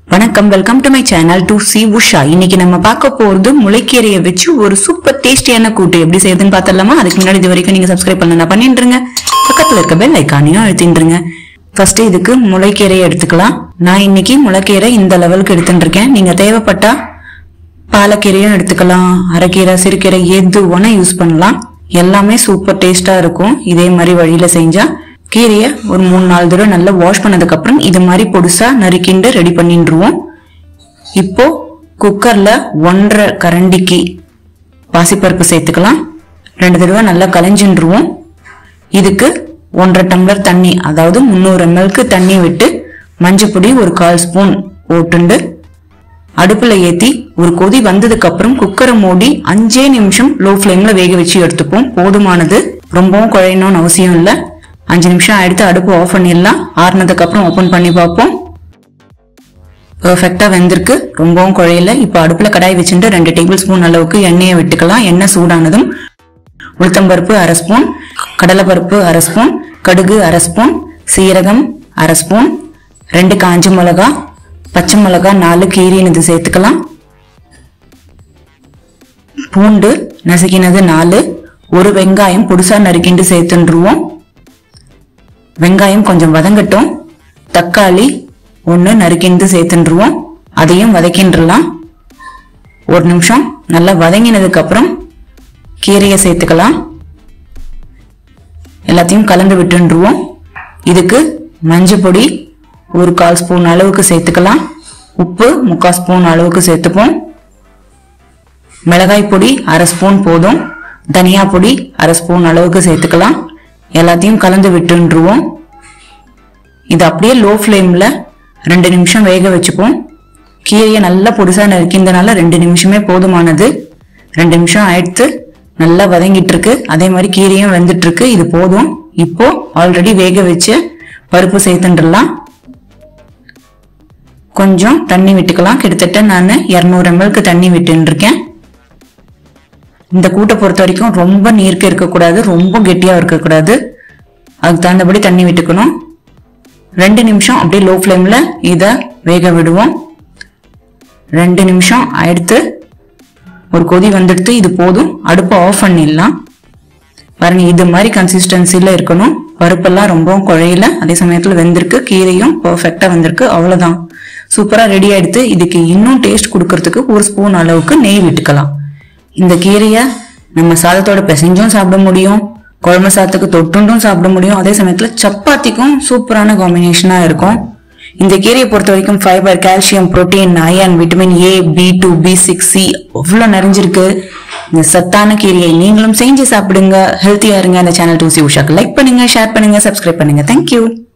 வணக்கம் welcome to my channel to சி உஷா இன்னைக்கு நம்ம பார்க்க போறது முளைக்கீரையை வச்சு ஒரு சூப்பர் டேஸ்டியான கூட்டு எப்படி செய்யுதுன்னு பார்த்தலாமா அதுக்கு முன்னாடி இது வரைக்கும் நீங்க சப்ஸ்கிரைப் பண்ணல பண்ணிட்டுருங்க பக்கத்துல இருக்க பெல் ஐக்கானையும் அழுத்திட்டுருங்க ஃபர்ஸ்ட் இதுக்கு முளைக்கீரையை எடுத்துக்கலாம் நான் இன்னைக்கு முளைக்கீரை இந்த லெவலுக்கு எடுத்துட்டு இருக்கேன் நீங்க தேவைப்பட்டா பாலக்கீரையும் எடுத்துக்கலாம் அரைக்கீரை சிறுகீரை எது வேணா யூஸ் பண்ணலாம் எல்லாமே சூப்பர் டேஸ்டா இருக்கும் இதே மாதிரி வழியில செஞ்சா கீரையை ஒரு மூணு நாலு தடவை நல்லா வாஷ் பண்ணதுக்கு அப்புறம் இது மாதிரி பொடுசா நறுக்கிண்டு ரெடி பண்ணிட்டுருவோம் இப்போ குக்கர்ல ஒன்றரை கரண்டிக்கு பாசிப்பருப்பு சேர்த்துக்கலாம் ரெண்டு தடவை நல்லா கலைஞ்சின்றுவோம் இதுக்கு ஒன்றரை டம்ளர் தண்ணி அதாவது முந்நூறு எம்எல்க்கு தண்ணி விட்டு மஞ்சள் பொடி ஒரு கால் ஸ்பூன் போட்டுண்டு அடுப்புல ஏத்தி ஒரு கொதி வந்ததுக்கு அப்புறம் குக்கரை மூடி அஞ்சே நிமிஷம் லோ ஃப்ளேம்ல வேக வச்சு எடுத்துப்போம் போதுமானது ரொம்பவும் குழையணும்னு அவசியம் இல்ல அஞ்சு நிமிஷம் ஆயிடுத்து அடுப்பு ஆஃப் பண்ணிடலாம் ஆறுனதுக்கு அப்புறம் ஓபன் பண்ணி பார்ப்போம் பெர்ஃபெக்டா வெந்திருக்கு ரொம்பவும் குழையல இப்போ அடுப்புல கடாய் வச்சுட்டு ரெண்டு டேபிள் ஸ்பூன் அளவுக்கு எண்ணெயை விட்டுக்கலாம் எண்ணெய் சூடானதும் உளுத்தம்பருப்பு அரை ஸ்பூன் கடலைப்பருப்பு அரை ஸ்பூன் கடுகு அரை ஸ்பூன் சீரகம் அரை ஸ்பூன் ரெண்டு காஞ்ச மிளகா பச்சை மிளகா நாலு கீரின்னு இது சேர்த்துக்கலாம் பூண்டு நசுக்கினது நாலு ஒரு வெங்காயம் புதுசா நறுக்கிண்டு சேர்த்துருவோம் வெங்காயம் கொஞ்சம் வதங்கட்டும் தக்காளி ஒன்று நறுக்கிண்டு சேர்த்துருவோம் அதையும் வதக்கின்றலாம் ஒரு நிமிஷம் நல்லா வதங்கினதுக்கு அப்புறம் கீரையை சேர்த்துக்கலாம் எல்லாத்தையும் கலந்து விட்டுருவோம் இதுக்கு மஞ்சள் பொடி ஒரு கால் ஸ்பூன் அளவுக்கு சேர்த்துக்கலாம் உப்பு முக்கால் ஸ்பூன் அளவுக்கு சேர்த்துப்போம் மிளகாய் பொடி அரை ஸ்பூன் போதும் தனியா பொடி அரை ஸ்பூன் அளவுக்கு சேர்த்துக்கலாம் எல்லாத்தையும் கலந்து விட்டுருவோம் இது அப்படியே லோ ஃப்ளேம்ல ரெண்டு நிமிஷம் வேக வச்சுப்போம் கீரையை நல்லா பொடிசா நறுக்கின்றனால ரெண்டு நிமிஷமே போதுமானது ரெண்டு நிமிஷம் ஆயிடுத்து நல்லா வதங்கிட்டு இருக்கு அதே மாதிரி கீரையும் வெந்துட்டு இருக்கு இது போதும் இப்போ ஆல்ரெடி வேக வச்சு பருப்பு சேர்த்துட்டுலாம் கொஞ்சம் தண்ணி விட்டுக்கலாம் கிட்டத்தட்ட நான் இரநூறு எம்எல்க்கு தண்ணி விட்டுன்னு இருக்கேன் இந்த கூட்டை பொறுத்த வரைக்கும் ரொம்ப நீர்க்க இருக்கக்கூடாது ரொம்ப கெட்டியா இருக்கக்கூடாது அதுக்கு தகுந்தபடி தண்ணி விட்டுக்கணும் ரெண்டு நிமிஷம் அப்படியே லோ ஃப்ளேம்ல இதை வேக விடுவோம் ரெண்டு நிமிஷம் ஆயிடுத்து ஒரு கொதி வந்துடுத்து இது போதும் அடுப்பை ஆஃப் பண்ணிடலாம் பாருங்க இது மாதிரி கன்சிஸ்டன்சில இருக்கணும் பருப்பெல்லாம் ரொம்பவும் குழையில அதே சமயத்துல வெந்திருக்கு கீரையும் பர்ஃபெக்டா வந்திருக்கு அவ்வளவுதான் சூப்பரா ரெடி ஆயிடுத்து இதுக்கு இன்னும் டேஸ்ட் கொடுக்கறதுக்கு ஒரு ஸ்பூன் அளவுக்கு நெய் விட்டுக்கலாம் இந்த கீரைய நம்ம சாதத்தோட பிசைஞ்சும் சாப்பிட முடியும் குழம்பு சாதத்துக்கு தொட்டுண்டும் சாப்பிட முடியும் அதே சமயத்துல சப்பாத்திக்கும் சூப்பரான காம்பினேஷனா இருக்கும் இந்த கீரையை பொறுத்த வரைக்கும் fibre calcium protein iron vitamin A B two B six C அவ்வளோ நிறைஞ்சிருக்கு இந்த சத்தான கீரையை நீங்களும் செஞ்சு சாப்பிடுங்க ஹெல்த்தியா இருங்க இந்த சேனல் டூசி உஷாக்கு லைக் பண்ணுங்க ஷேர் பண்ணுங்க சப்ஸ்கிரைப் பண்ணுங்க தேங்க்யூ